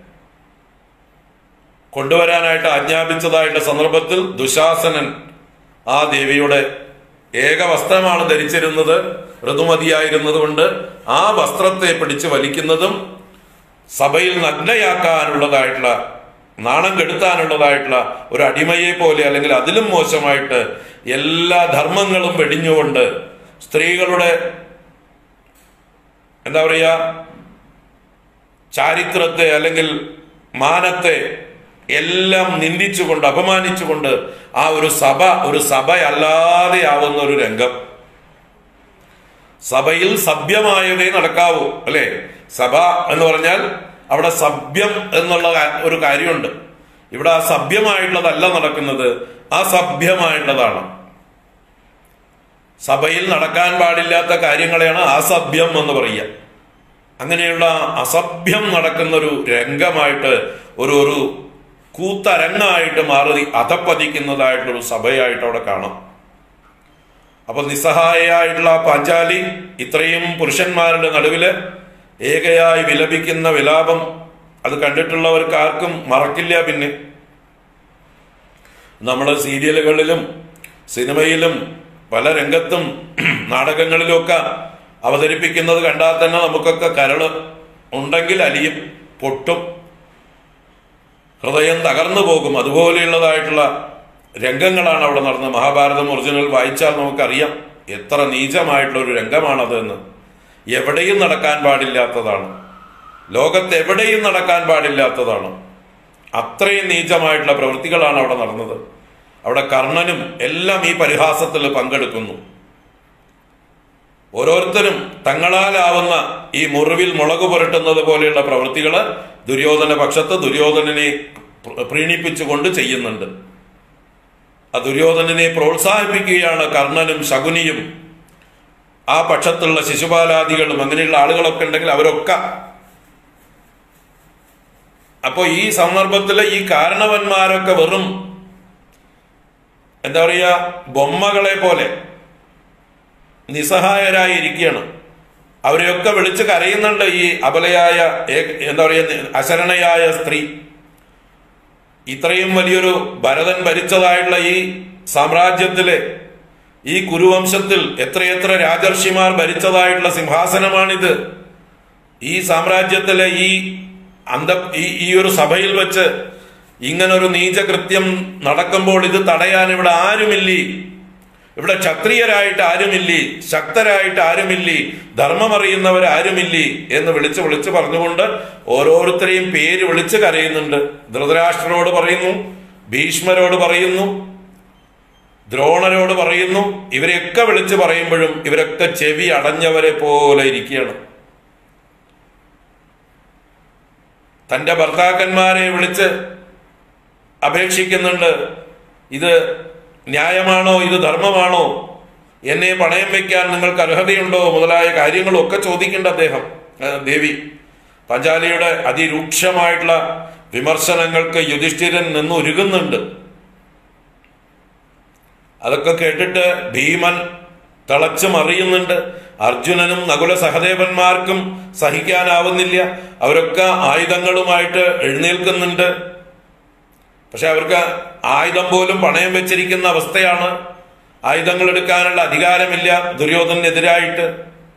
കൊണ്ടുവരാനായിട്ട് ആജ്ഞാപിച്ചതായിട്ടുള്ള സന്ദർഭത്തിൽ ദുശാസനൻ ആ ദേവിയുടെ ഏക വസ്ത്രമാണ് ധരിച്ചിരുന്നത് ഋതുമതിയായിരുന്നത് കൊണ്ട് ആ വസ്ത്രത്തെ പിടിച്ച് വലിക്കുന്നതും സഭയിൽ നഗ്നയാക്കാനുള്ളതായിട്ടുള്ള നാണം കെടുത്താനുള്ളതായിട്ടുള്ള ഒരു അടിമയെ പോലെ അല്ലെങ്കിൽ അതിലും മോശമായിട്ട് എല്ലാ ധർമ്മങ്ങളും വെടിഞ്ഞുകൊണ്ട് സ്ത്രീകളുടെ എന്താ പറയുക ചാരിത്രത്തെ അല്ലെങ്കിൽ മാനത്തെ എല്ലാം നിന്ദിച്ചുകൊണ്ട് അപമാനിച്ചുകൊണ്ട് ആ ഒരു സഭ ഒരു സഭയല്ലാതെ ആവുന്ന ഒരു രംഗം സഭയിൽ സഭ്യമായതേ നടക്കാവൂ അല്ലെ സഭ എന്ന് പറഞ്ഞാൽ അവിടെ സഭ്യം എന്നുള്ള കാ- ഒരു കാര്യമുണ്ട് ഇവിടെ ആ സഭ്യമായിട്ടുള്ളതല്ല നടക്കുന്നത് അസഭ്യമായിട്ടുള്ളതാണ് സഭയിൽ നടക്കാൻ പാടില്ലാത്ത കാര്യങ്ങളെയാണ് അസഭ്യം എന്ന് പറയുക അങ്ങനെയുള്ള അസഭ്യം നടക്കുന്ന ഒരു രംഗമായിട്ട് ഒരു ഒരു കൂത്തരങ്ങായിട്ട് മാറി അധപ്പതിക്കുന്നതായിട്ടുള്ള ഒരു സഭയായിട്ട് അവിടെ കാണാം അപ്പൊ നിസ്സഹായയായിട്ടുള്ള ആ പാഞ്ചാലി ഇത്രയും പുരുഷന്മാരുടെ നടുവില് ഏകയായി വിലപിക്കുന്ന വിലാപം അത് കണ്ടിട്ടുള്ളവർക്ക് ആർക്കും മറക്കില്ല പിന്നെ നമ്മൾ സീരിയലുകളിലും സിനിമയിലും പല രംഗത്തും നാടകങ്ങളിലുമൊക്കെ അവതരിപ്പിക്കുന്നത് കണ്ടാൽ തന്നെ നമുക്കൊക്കെ കരള് ഉണ്ടെങ്കിൽ അലിയും പൊട്ടും ഹൃദയം തകർന്നു പോകും അതുപോലെയുള്ളതായിട്ടുള്ള രംഗങ്ങളാണ് അവിടെ നടന്നത് മഹാഭാരതം ഒറിജിനൽ വായിച്ചാൽ നമുക്കറിയാം എത്ര നീചമായിട്ടുള്ള ഒരു രംഗമാണത് എന്ന് എവിടെയും നടക്കാൻ പാടില്ലാത്തതാണ് ലോകത്ത് എവിടെയും നടക്കാൻ പാടില്ലാത്തതാണ് അത്രയും നീചമായിട്ടുള്ള പ്രവൃത്തികളാണ് അവിടെ നടന്നത് അവിടെ കർണനും എല്ലാം ഈ പരിഹാസത്തിൽ പങ്കെടുക്കുന്നു ഓരോരുത്തരും തങ്ങളാലാവുന്ന ഈ മുറിവിൽ മുളക് പുരട്ടുന്നത് പോലെയുള്ള പ്രവൃത്തികൾ ദുര്യോധന പക്ഷത്ത് ദുര്യോധനനെ പ്ര- പ്രീണിപ്പിച്ചുകൊണ്ട് ചെയ്യുന്നുണ്ട് ആ ദുര്യോധനനെ പ്രോത്സാഹിപ്പിക്കുകയാണ് കർണനും ശകുനിയും ആ പക്ഷത്തുള്ള ശിശുപാലാദികളും അങ്ങനെയുള്ള ആളുകളൊക്കെ ഉണ്ടെങ്കിൽ അവരൊക്കെ അപ്പോ ഈ സന്ദർഭത്തിൽ ഈ കാരണവന്മാരൊക്കെ വെറും എന്താ പറയുക ബൊമ്മകളെ പോലെ നിസ്സഹായരായി ഇരിക്കുകയാണ് അവരെയൊക്കെ വിളിച്ച് കരയുന്നുണ്ട് ഈ അബലയായ ഏക- എന്താ പറയുക അശരണയായ സ്ത്രീ ഇത്രയും വലിയൊരു ഭരതൻ ഭരിച്ചതായിട്ടുള്ള ഈ സാമ്രാജ്യത്തിലെ ഈ കുരുവംശത്തിൽ എത്രയെത്ര രാജർഷിമാർ ഭരിച്ചതായിട്ടുള്ള സിംഹാസനമാണിത് ഈ സാമ്രാജ്യത്തിലെ ഈ അന്ത ഈ ഈ ഒരു സഭയിൽ വെച്ച് ഇങ്ങനൊരു നീചകൃത്യം നടക്കുമ്പോൾ ഇത് തടയാൻ ഇവിടെ ആരുമില്ലേ ഇവിടെ ക്ഷത്രിയരായിട്ട് ആരുമില്ലേ ശക്തരായിട്ട് ആരുമില്ലേ ധർമ്മമറിയുന്നവർ ആരുമില്ലേ എന്ന് വിളിച്ച് വിളിച്ച് പറഞ്ഞുകൊണ്ട് ഓരോരുത്തരെയും പേര് വിളിച്ച് കരയുന്നുണ്ട് ധൃതരാഷ്ട്രനോട് പറയുന്നു ഭീഷ്മരോട് പറയുന്നു ദ്രോണരോട് പറയുന്നു ഇവരെയൊക്കെ വിളിച്ച് പറയുമ്പോഴും ഇവരൊക്കെ ചെവി അടഞ്ഞവരെ പോലെ ഇരിക്കുകയാണ് തന്റെ ഭർത്താക്കന്മാരെ വിളിച്ച് അപേക്ഷിക്കുന്നുണ്ട് ഇത് ന്യായമാണോ ഇത് ധർമ്മമാണോ എന്നെ പണയം വെക്കാൻ നിങ്ങൾക്ക് അർഹതയുണ്ടോ മുതലായ കാര്യങ്ങളൊക്കെ ചോദിക്കേണ്ട അദ്ദേഹം ആ, ദേവി പഞ്ചാലിയുടെ അതിരൂക്ഷമായിട്ടുള്ള വിമർശനങ്ങൾക്ക് യുധിഷ്ഠിരൻ നിന്ന് ഒരുങ്ങുന്നുണ്ട് അതൊക്കെ കേട്ടിട്ട് ഭീമൻ തിളച്ചു മറിയുന്നുണ്ട് അർജുനനും നകുല സഹദേവന്മാർക്കും സഹിക്കാനാവുന്നില്ല അവരൊക്കെ ആയുധങ്ങളുമായിട്ട് എഴുന്നേൽക്കുന്നുണ്ട് പക്ഷെ അവർക്ക് ആയുധം പോലും പണയം വെച്ചിരിക്കുന്ന അവസ്ഥയാണ് ആയുധങ്ങൾ എടുക്കാനുള്ള അധികാരമില്ല ദുര്യോധനെതിരായിട്ട്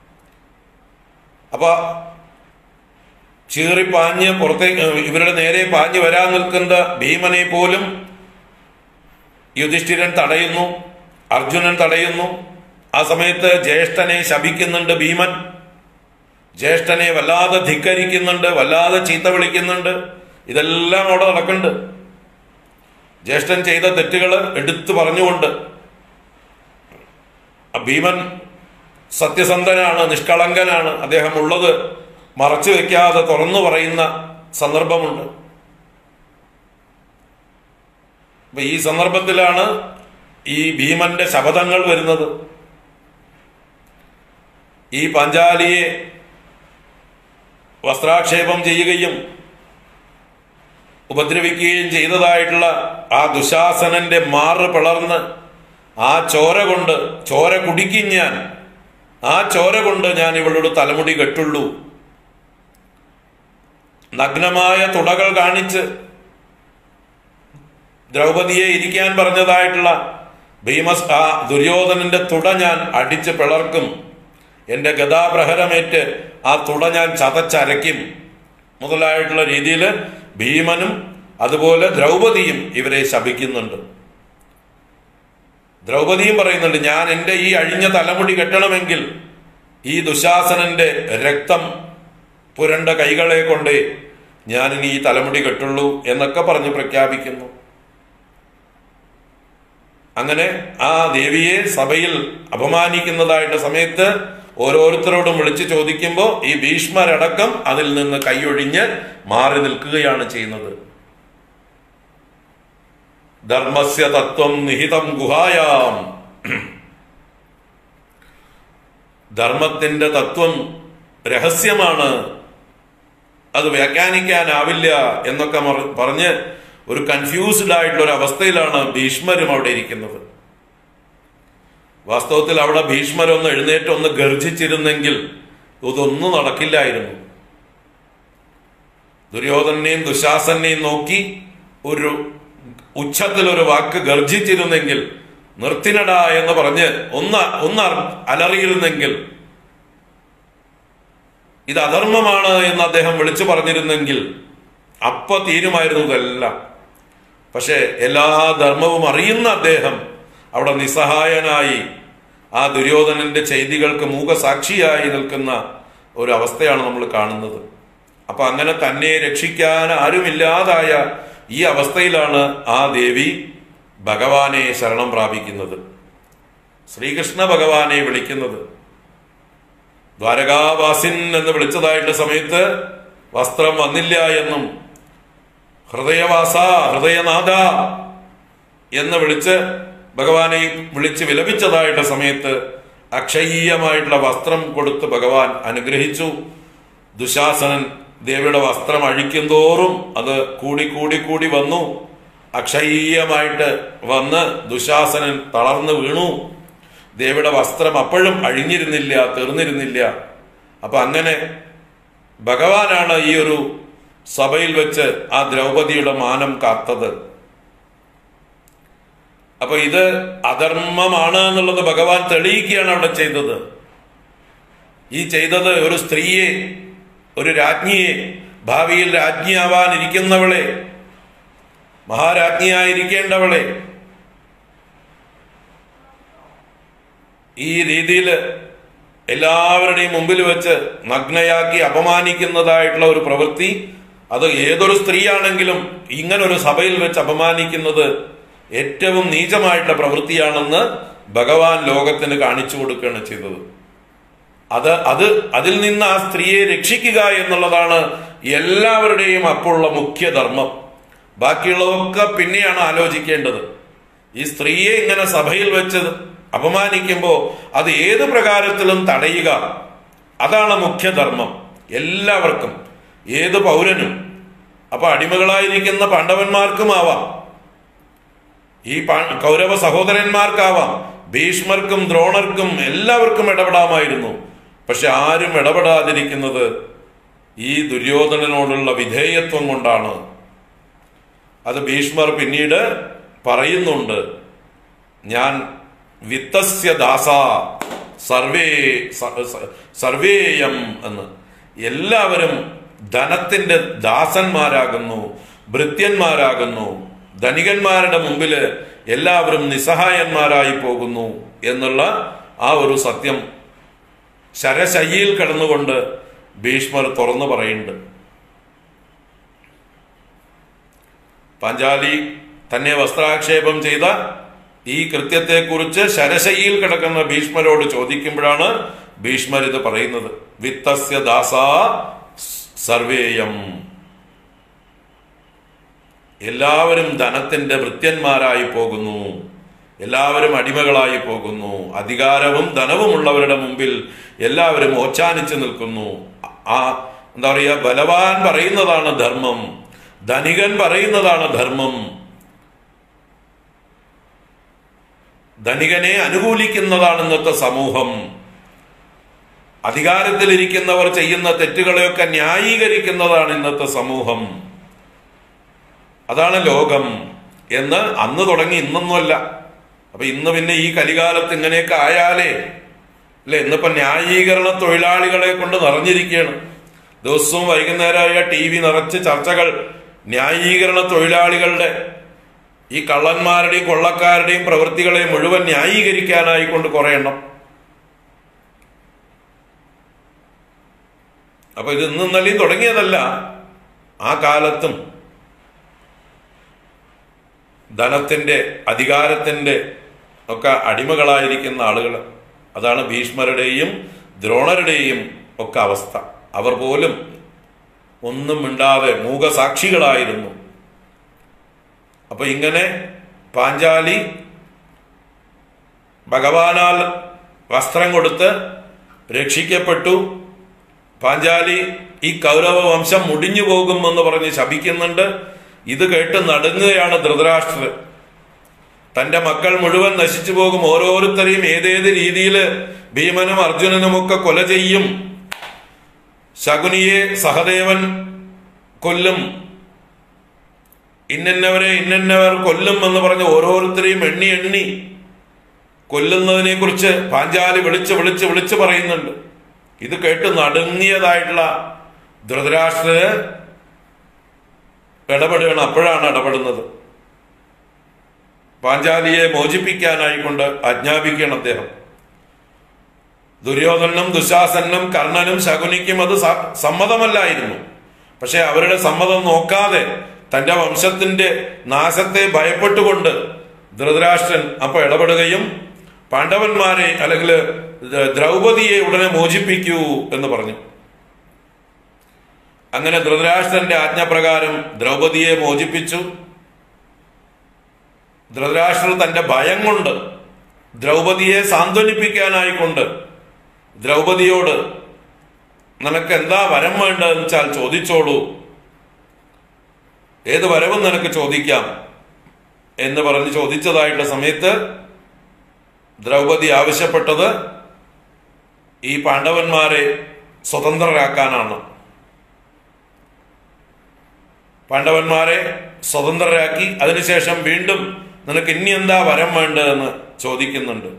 അപ്പൊ ചീറിപ്പാഞ്ഞ് പുറത്തേക്ക് ഇവരുടെ നേരെ പാഞ്ഞു വരാൻ നിൽക്കുന്ന ഭീമനെ പോലും യുധിഷ്ഠിരൻ തടയുന്നു അർജുനൻ തടയുന്നു ആ സമയത്ത് ജ്യേഷ്ഠനെ ശപിക്കുന്നുണ്ട് ഭീമൻ ജ്യേഷ്ഠനെ വല്ലാതെ ധിക്കരിക്കുന്നുണ്ട് വല്ലാതെ ചീത്ത വിളിക്കുന്നുണ്ട് ഇതെല്ലാം അവിടെ നടക്കുന്നുണ്ട് ജ്യേഷ്ഠൻ ചെയ്ത തെറ്റുകൾ എടുത്തു പറഞ്ഞുകൊണ്ട് ആ ഭീമൻ സത്യസന്ധനാണ് നിഷ്കളങ്കനാണ് അദ്ദേഹം ഉള്ളത് മറച്ചു വെക്കാതെ തുറന്നു പറയുന്ന സന്ദർഭമുണ്ട് അപ്പൊ ഈ സന്ദർഭത്തിലാണ് ഈ ഭീമന്റെ ശപഥങ്ങൾ വരുന്നത് ഈ പഞ്ചാലിയെ വസ്ത്രാക്ഷേപം ചെയ്യുകയും ഉപദ്രവിക്കുകയും ചെയ്തതായിട്ടുള്ള ആ ദുശാസനന്റെ മാറ് പിളർന്ന് ആ ചോര കൊണ്ട് ചോര കുടിക്കും ഞാൻ ആ ചോര കൊണ്ട് ഞാൻ ഇവളോട് തലമുടി കെട്ടുള്ളൂ നഗ്നമായ തുടകൾ കാണിച്ച് ദ്രൗപദിയെ ഇരിക്കാൻ പറഞ്ഞതായിട്ടുള്ള ഭീമസ് ആ ദുര്യോധനന്റെ തുട ഞാൻ അടിച്ച് പിളർക്കും എന്റെ ഗതാപ്രഹരമേറ്റ് ആ തുട ഞാൻ ചതച്ചരയ്ക്കും മുതലായിട്ടുള്ള രീതിയിൽ ഭീമനും അതുപോലെ ദ്രൗപദിയും ഇവരെ ശപിക്കുന്നുണ്ട് ദ്രൗപദിയും പറയുന്നുണ്ട് ഞാൻ എൻ്റെ ഈ അഴിഞ്ഞ തലമുടി കെട്ടണമെങ്കിൽ ഈ ദുശാസനന്റെ രക്തം പുരണ്ട കൈകളെ കൊണ്ട് ഞാനിനി ഈ തലമുടി കെട്ടുള്ളൂ എന്നൊക്കെ പറഞ്ഞ് പ്രഖ്യാപിക്കുന്നു അങ്ങനെ ആ ദേവിയെ സഭയിൽ അപമാനിക്കുന്നതായിട്ട് സമയത്ത് ഓരോരുത്തരോടും വിളിച്ചു ചോദിക്കുമ്പോൾ ഈ ഭീഷ്മരടക്കം അതിൽ നിന്ന് കൈയൊഴിഞ്ഞ് മാറി നിൽക്കുകയാണ് ചെയ്യുന്നത് ധർമ്മസ്യ തത്വം നിഹിതം ഗുഹായാം ധർമ്മത്തിന്റെ തത്വം രഹസ്യമാണ് അത് വ്യാഖ്യാനിക്കാനാവില്ല എന്നൊക്കെ മറ- പറഞ്ഞ് ഒരു കൺഫ്യൂസ്ഡ് ആയിട്ടുള്ള ഒരു അവസ്ഥയിലാണ് ഭീഷ്മരും അവിടെ ഇരിക്കുന്നത് വാസ്തവത്തിൽ അവിടെ ഭീഷ്മരൊന്ന് എഴുന്നേറ്റ് ഒന്ന് ഗർജിച്ചിരുന്നെങ്കിൽ ഇതൊന്നും നടക്കില്ലായിരുന്നു ദുര്യോധനെയും ദുശാസനെയും നോക്കി ഒരു ഉച്ചത്തിൽ ഒരു വാക്ക് ഗർജിച്ചിരുന്നെങ്കിൽ നിർത്തിനട എന്ന് പറഞ്ഞ് ഒന്ന് ഒന്ന് അലറിയിരുന്നെങ്കിൽ ഇത് അധർമ്മമാണ് എന്ന് അദ്ദേഹം വിളിച്ചു പറഞ്ഞിരുന്നെങ്കിൽ അപ്പ തീരുമായിരുന്നു ഇതെല്ലാം പക്ഷെ എല്ലാ ധർമ്മവും അറിയുന്ന അദ്ദേഹം അവിടെ നിസ്സഹായനായി ആ ദുര്യോധനന്റെ ചെയ്തികൾക്ക് മൂകസാക്ഷിയായി നിൽക്കുന്ന ഒരു അവസ്ഥയാണ് നമ്മൾ കാണുന്നത് അപ്പൊ അങ്ങനെ തന്നെ രക്ഷിക്കാൻ ആരുമില്ലാതായ ഈ അവസ്ഥയിലാണ് ആ ദേവി ഭഗവാനെ ശരണം പ്രാപിക്കുന്നത് ശ്രീകൃഷ്ണ ഭഗവാനെ വിളിക്കുന്നത് ദ്വാരകാവാസിൻ എന്ന് വിളിച്ചതായിട്ടുള്ള സമയത്ത് വസ്ത്രം വന്നില്ല എന്നും ഹൃദയവാസ ഹൃദയനാഥ എന്ന് വിളിച്ച് ഭഗവാനെ വിളിച്ച് വിലപിച്ചതായിട്ടുള്ള സമയത്ത് അക്ഷയ്യമായിട്ടുള്ള വസ്ത്രം കൊടുത്ത് ഭഗവാൻ അനുഗ്രഹിച്ചു ദുശാസനൻ ദേവിയുടെ വസ്ത്രം അഴിക്കും തോറും അത് കൂടി കൂടി കൂടി വന്നു അക്ഷയ്യമായിട്ട് വന്ന് ദുശാസനൻ തളർന്നു വീണു ദേവിയുടെ വസ്ത്രം അപ്പോഴും അഴിഞ്ഞിരുന്നില്ല തീർന്നിരുന്നില്ല അപ്പൊ അങ്ങനെ ഭഗവാനാണ് ഈ ഒരു സഭയിൽ വെച്ച് ആ ദ്രൗപദിയുടെ മാനം കാത്തത് അപ്പൊ ഇത് അധർമ്മമാണ് എന്നുള്ളത് ഭഗവാൻ തെളിയിക്കുകയാണ് അവിടെ ചെയ്തത് ഈ ചെയ്തത് ഒരു സ്ത്രീയെ ഒരു രാജ്ഞിയെ ഭാവിയിൽ രാജ്ഞിയാവാൻ ഇരിക്കുന്നവളെ മഹാരാജ്ഞിയായിരിക്കേണ്ടവളെ ഈ രീതിയിൽ എല്ലാവരുടെയും മുമ്പിൽ വെച്ച് നഗ്നയാക്കി അപമാനിക്കുന്നതായിട്ടുള്ള ഒരു പ്രവൃത്തി അത് ഏതൊരു സ്ത്രീയാണെങ്കിലും ഇങ്ങനൊരു സഭയിൽ വെച്ച് അപമാനിക്കുന്നത് ഏറ്റവും നീചമായിട്ടുള്ള പ്രവൃത്തിയാണെന്ന് ഭഗവാൻ ലോകത്തിന് കാണിച്ചു കൊടുക്കുകയാണ് ചെയ്തത് അത് അത് അതിൽ നിന്ന് ആ സ്ത്രീയെ രക്ഷിക്കുക എന്നുള്ളതാണ് എല്ലാവരുടെയും അപ്പോഴുള്ള മുഖ്യധർമ്മം ബാക്കിയുള്ളതൊക്കെ പിന്നെയാണ് ആലോചിക്കേണ്ടത് ഈ സ്ത്രീയെ ഇങ്ങനെ സഭയിൽ വെച്ച് അപമാനിക്കുമ്പോൾ അത് ഏത് പ്രകാരത്തിലും തടയുക അതാണ് മുഖ്യധർമ്മം എല്ലാവർക്കും ഏത് പൗരനും അപ്പൊ അടിമകളായിരിക്കുന്ന പാണ്ഡവന്മാർക്കും ആവാം ഈ കൗരവ സഹോദരന്മാർക്കാവാം ഭീഷ്മർക്കും ദ്രോണർക്കും എല്ലാവർക്കും ഇടപെടാമായിരുന്നു പക്ഷെ ആരും ഇടപെടാതിരിക്കുന്നത് ഈ ദുര്യോധനനോടുള്ള വിധേയത്വം കൊണ്ടാണ് അത് ഭീഷ്മർ പിന്നീട് പറയുന്നുണ്ട് ഞാൻ വിത്തസ്യ ദാസ സർവേ സർവേയം എന്ന് എല്ലാവരും ധനത്തിന്റെ ദാസന്മാരാകുന്നു ഭൃത്യന്മാരാകുന്നു ധനികന്മാരുടെ മുമ്പിൽ എല്ലാവരും നിസ്സഹായന്മാരായി പോകുന്നു എന്നുള്ള ആ ഒരു സത്യം ശരശയ്യയിൽ കിടന്നുകൊണ്ട് ഭീഷ്മർ തുറന്നു പറയുന്നുണ്ട് പാഞ്ചാലി തന്നെ വസ്ത്രാക്ഷേപം ചെയ്ത ഈ കൃത്യത്തെക്കുറിച്ച് ശരശയ്യയിൽ കിടക്കുന്ന ഭീഷ്മരോട് ചോദിക്കുമ്പോഴാണ് ഭീഷ്മർ ഇത് പറയുന്നത് വിത്തസ്യ ദാസ സർവേയം എല്ലാവരും ധനത്തിന്റെ ഭൃത്യന്മാരായി പോകുന്നു എല്ലാവരും അടിമകളായി പോകുന്നു അധികാരവും ധനവുമുള്ളവരുടെ മുമ്പിൽ എല്ലാവരും ഓച്ചാനിച്ചു നിൽക്കുന്നു ആ എന്താ പറയുക ബലവാൻ പറയുന്നതാണ് ധർമ്മം ധനികൻ പറയുന്നതാണ് ധർമ്മം ധനികനെ അനുകൂലിക്കുന്നതാണ് ഇന്നത്തെ സമൂഹം അധികാരത്തിലിരിക്കുന്നവർ ചെയ്യുന്ന തെറ്റുകളെയൊക്കെ ന്യായീകരിക്കുന്നതാണ് ഇന്നത്തെ സമൂഹം അതാണ് ലോകം എന്ന് അന്ന് തുടങ്ങി ഇന്നൊന്നുമല്ല അപ്പൊ ഇന്ന് പിന്നെ ഈ കലികാലത്ത് ഇങ്ങനെയൊക്കെ ആയാലേ അല്ലെ ഇന്നിപ്പോ ന്യായീകരണ തൊഴിലാളികളെ കൊണ്ട് നിറഞ്ഞിരിക്കുകയാണ് ദിവസവും വൈകുന്നേരമായ ടി വി നിറച്ച് ചർച്ചകൾ ന്യായീകരണ തൊഴിലാളികളുടെ ഈ കള്ളന്മാരുടെയും കൊള്ളക്കാരുടെയും പ്രവൃത്തികളെ മുഴുവൻ ന്യായീകരിക്കാനായി കൊണ്ട് കുറെ എണ്ണം അപ്പൊ ഇത് ഇന്നും ഇന്നലെയും തുടങ്ങിയതല്ല ആ കാലത്തും ധനത്തിന്റെ അധികാരത്തിന്റെ ഒക്കെ അടിമകളായിരിക്കുന്ന ആളുകൾ അതാണ് ഭീഷ്മരുടെയും ദ്രോണരുടെയും ഒക്കെ അവസ്ഥ അവർ പോലും ഒന്നും മിണ്ടാതെ മൂകസാക്ഷികളായിരുന്നു അപ്പൊ ഇങ്ങനെ പാഞ്ചാലി ഭഗവാനാൽ വസ്ത്രം കൊടുത്ത് രക്ഷിക്കപ്പെട്ടു പാഞ്ചാലി ഈ കൗരവ വംശം മുടിഞ്ഞു പോകുമെന്ന് പറഞ്ഞ് ശപിക്കുന്നുണ്ട് ഇത് കേട്ട് നടുങ്ങുകയാണ് ധൃതരാഷ്ട്രർ തന്റെ മക്കൾ മുഴുവൻ നശിച്ചു പോകും ഓരോരുത്തരെയും ഏതേത് രീതിയിൽ ഭീമനും അർജുനനും ഒക്കെ കൊല ചെയ്യും ശകുനിയെ സഹദേവൻ കൊല്ലും ഇന്നവരെ ഇന്നവർ കൊല്ലും എന്ന് പറഞ്ഞ് ഓരോരുത്തരെയും എണ്ണി എണ്ണി കൊല്ലുന്നതിനെ കുറിച്ച് പാഞ്ചാലി വിളിച്ച് വിളിച്ച് വിളിച്ച് പറയുന്നുണ്ട് ഇത് കേട്ട് നടുങ്ങിയതായിട്ടുള്ള ധൃതരാഷ്ട്രന് ഇടപെടുകയാണ് അപ്പോഴാണ് ഇടപെടുന്നത് പാഞ്ചാലിയെ മോചിപ്പിക്കാനായിക്കൊണ്ട് ആജ്ഞാപിക്കണം അദ്ദേഹം ദുര്യോധനും ദുശാസനും കർണനും ശകുനിക്കും അത് സ- സമ്മതമല്ലായിരുന്നു പക്ഷെ അവരുടെ സമ്മതം നോക്കാതെ തന്റെ വംശത്തിന്റെ നാശത്തെ ഭയപ്പെട്ടുകൊണ്ട് ധൃതരാഷ്ട്രൻ അപ്പൊ ഇടപെടുകയും പാണ്ഡവന്മാരെ അല്ലെങ്കിൽ ദ്ര- ദ്രൗപദിയെ ഉടനെ മോചിപ്പിക്കൂ എന്ന് പറഞ്ഞു അങ്ങനെ ധൃതരാഷ്ട്രന്റെ ആജ്ഞപ്രകാരം ദ്രൗപദിയെ മോചിപ്പിച്ചു ധൃതരാഷ്ട്രർ തന്റെ ഭയം കൊണ്ട് ദ്രൗപദിയെ സാന്ത്വനിപ്പിക്കാനായിക്കൊണ്ട് ദ്രൗപദിയോട് നിനക്ക് എന്താ വരം വേണ്ടതെന്ന് വെച്ചാൽ ചോദിച്ചോളൂ ഏത് വരവും നിനക്ക് ചോദിക്കാം എന്ന് പറഞ്ഞ് ചോദിച്ചതായിട്ടുള്ള സമയത്ത് ദ്രൗപദി ആവശ്യപ്പെട്ടത് ഈ പാണ്ഡവന്മാരെ സ്വതന്ത്രരാക്കാനാണ് പാണ്ഡവന്മാരെ സ്വതന്ത്രരാക്കി അതിനുശേഷം വീണ്ടും നിനക്ക് ഇനി എന്താ വരം വേണ്ടതെന്ന് ചോദിക്കുന്നുണ്ട്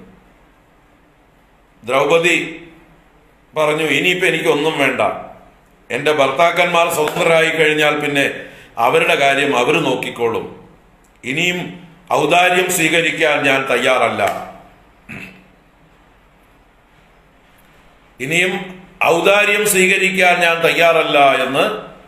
ദ്രൗപദി പറഞ്ഞു ഇനിയിപ്പോ എനിക്കൊന്നും വേണ്ട എന്റെ ഭർത്താക്കന്മാർ സ്വതന്ത്രരായി കഴിഞ്ഞാൽ പിന്നെ അവരുടെ കാര്യം അവർ നോക്കിക്കോളും ഇനിയും ഔദാര്യം സ്വീകരിക്കാൻ ഞാൻ തയ്യാറല്ല ഇനിയും ഔദാര്യം സ്വീകരിക്കാൻ ഞാൻ തയ്യാറല്ല എന്ന്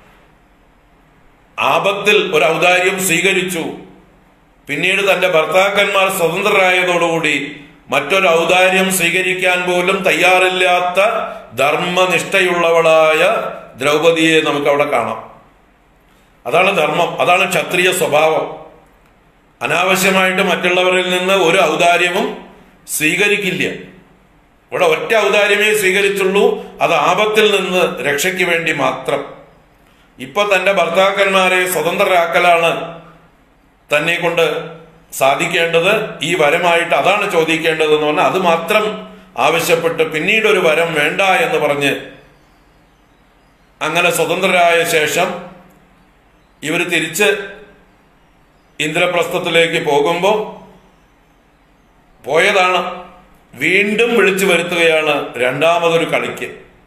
ആപത്തിൽ ഒരു ഔദാര്യം സ്വീകരിച്ചു പിന്നീട് തന്റെ ഭർത്താക്കന്മാർ സ്വതന്ത്രരായതോടുകൂടി മറ്റൊരു ഔദാര്യം സ്വീകരിക്കാൻ പോലും തയ്യാറില്ലാത്ത ധർമ്മനിഷ്ഠയുള്ളവളായ ദ്രൗപദിയെ നമുക്ക് അവിടെ കാണാം അതാണ് ധർമ്മം അതാണ് ക്ഷത്രിയ സ്വഭാവം അനാവശ്യമായിട്ട് മറ്റുള്ളവരിൽ നിന്ന് ഒരു ഔദാര്യവും സ്വീകരിക്കില്ല ഇവിടെ ഒറ്റ ഔദാര്യമേ സ്വീകരിച്ചുള്ളൂ അത് ആപത്തിൽ നിന്ന് രക്ഷയ്ക്ക് വേണ്ടി മാത്രം ഇപ്പൊ തന്റെ ഭർത്താക്കന്മാരെ സ്വതന്ത്രരാക്കലാണ് തന്നെ കൊണ്ട് സാധിക്കേണ്ടത് ഈ വരമായിട്ട് അതാണ് ചോദിക്കേണ്ടത് എന്ന് പറഞ്ഞാൽ അത് മാത്രം ആവശ്യപ്പെട്ട് പിന്നീട് ഒരു വരം വേണ്ട എന്ന് പറഞ്ഞ് അങ്ങനെ സ്വതന്ത്രരായ ശേഷം ഇവർ തിരിച്ച് ഇന്ദ്രപ്രസ്ഥത്തിലേക്ക് പോകുമ്പോൾ പോയതാണ് വീണ്ടും വിളിച്ചു വരുത്തുകയാണ് രണ്ടാമതൊരു കളിക്ക്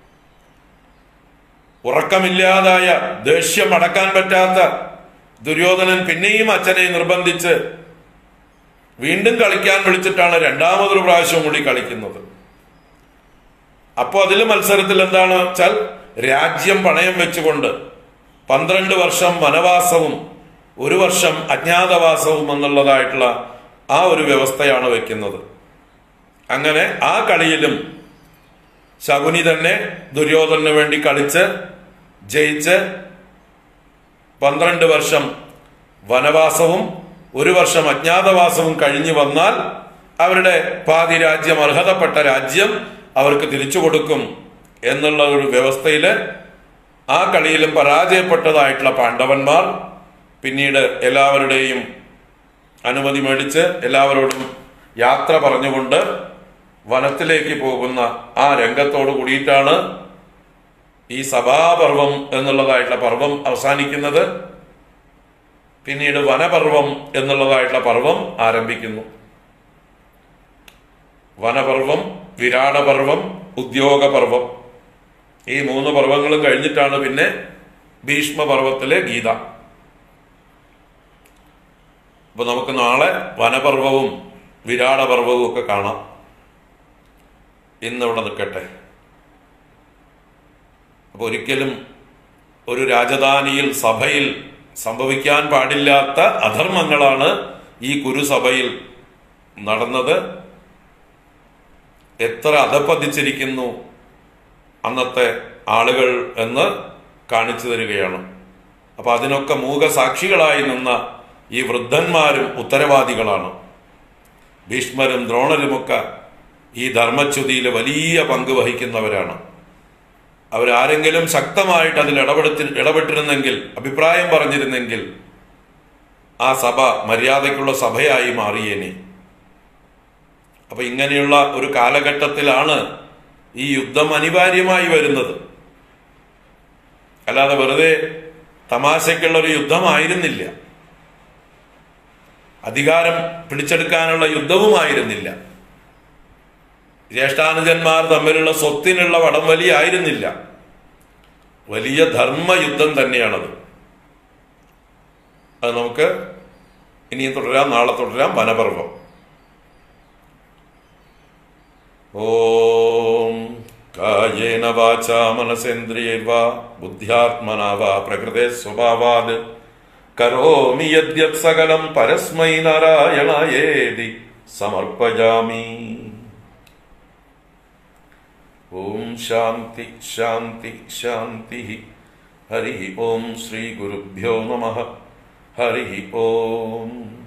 ഉറക്കമില്ലാതായ ദേഷ്യം അടക്കാൻ പറ്റാത്ത ദുര്യോധനൻ പിന്നെയും അച്ഛനെ നിർബന്ധിച്ച് വീണ്ടും കളിക്കാൻ വിളിച്ചിട്ടാണ് രണ്ടാമതൊരു പ്രാവശ്യം കൂടി കളിക്കുന്നത് അപ്പോ അതിൽ മത്സരത്തിൽ എന്താണ് വെച്ചാൽ രാജ്യം പണയം വെച്ചുകൊണ്ട് പന്ത്രണ്ട് വർഷം വനവാസവും ഒരു വർഷം അജ്ഞാതവാസവും എന്നുള്ളതായിട്ടുള്ള ആ ഒരു വ്യവസ്ഥയാണ് വെക്കുന്നത് അങ്ങനെ ആ കളിയിലും ശകുനി തന്നെ ദുര്യോധനു വേണ്ടി കളിച്ച് ജയിച്ച് പന്ത്രണ്ട് വർഷം വനവാസവും ഒരു വർഷം അജ്ഞാതവാസവും കഴിഞ്ഞു വന്നാൽ അവരുടെ പാതി രാജ്യം അർഹതപ്പെട്ട രാജ്യം അവർക്ക് തിരിച്ചു കൊടുക്കും എന്നുള്ള ഒരു വ്യവസ്ഥയില് ആ കളിയിലും പരാജയപ്പെട്ടതായിട്ടുള്ള പാണ്ഡവന്മാർ പിന്നീട് എല്ലാവരുടെയും അനുമതി മേടിച്ച് എല്ലാവരോടും യാത്ര പറഞ്ഞുകൊണ്ട് വനത്തിലേക്ക് പോകുന്ന ആ രംഗത്തോട് കൂടിയിട്ടാണ് ഈ സഭാപർവം എന്നുള്ളതായിട്ടുള്ള പർവം അവസാനിക്കുന്നത് പിന്നീട് വനപർവം എന്നുള്ളതായിട്ടുള്ള പർവം ആരംഭിക്കുന്നു വനപർവം വിരാടപർവം ഉദ്യോഗപർവം ഈ മൂന്ന് പർവങ്ങളും കഴിഞ്ഞിട്ടാണ് പിന്നെ ഭീഷ്മപർവത്തിലെ ഗീത അപ്പൊ നമുക്ക് നാളെ വനപർവവും വിരാടപർവവും ഒക്കെ കാണാം ഇന്നിവിടെ നിൽക്കട്ടെ അപ്പൊ ഒരിക്കലും ഒരു രാജധാനിയിൽ സഭയിൽ സംഭവിക്കാൻ പാടില്ലാത്ത അധർമ്മങ്ങളാണ് ഈ കുരുസഭയിൽ നടന്നത് എത്ര അധപ്പതിച്ചിരിക്കുന്നു അന്നത്തെ ആളുകൾ എന്ന് കാണിച്ചു തരികയാണ് അപ്പൊ അതിനൊക്കെ മൂകസാക്ഷികളായി നിന്ന ഈ വൃദ്ധന്മാരും ഉത്തരവാദികളാണ് ഭീഷ്മരും ദ്രോണരുമൊക്കെ ഈ ധർമ്മച്യുതിയിൽ വലിയ പങ്ക് വഹിക്കുന്നവരാണ് അവരാരെങ്കിലും ശക്തമായിട്ട് അതിൽ ഇടപെടുത്തി ഇടപെട്ടിരുന്നെങ്കിൽ അഭിപ്രായം പറഞ്ഞിരുന്നെങ്കിൽ ആ സഭ മര്യാദയ്ക്കുള്ള സഭയായി മാറിയേനെ അപ്പൊ ഇങ്ങനെയുള്ള ഒരു കാലഘട്ടത്തിലാണ് ഈ യുദ്ധം അനിവാര്യമായി വരുന്നത് അല്ലാതെ വെറുതെ തമാശയ്ക്കുള്ള ഒരു യുദ്ധമായിരുന്നില്ല അധികാരം പിടിച്ചെടുക്കാനുള്ള യുദ്ധവുമായിരുന്നില്ല ജ്യേഷ്ഠാനുജന്മാർ തമ്മിലുള്ള സ്വത്തിനുള്ള വടംവലി ആയിരുന്നില്ല വലിയ ധർമ്മയുദ്ധം തന്നെയാണത് അത് നമുക്ക് ഇനിയും തുടരാം നാളെ തുടരാം വനപർവം ഓം കായേന വാച മനസേന്ദ്രിയൈർവാ ബുദ്ധ്യാത്മനാ വാ പ്രകൃതേ സ്വഭാവാത് കരോമി യദ്യത് സകലം പരസ്മൈ നാരായണായേതി സമർപ്പയാമി ഓം ശാന്തി ശാന്തി ശാന്തി ഹരി ഓം ശ്രീ ഗുരുഭ്യോ നമ ഹരി ഓം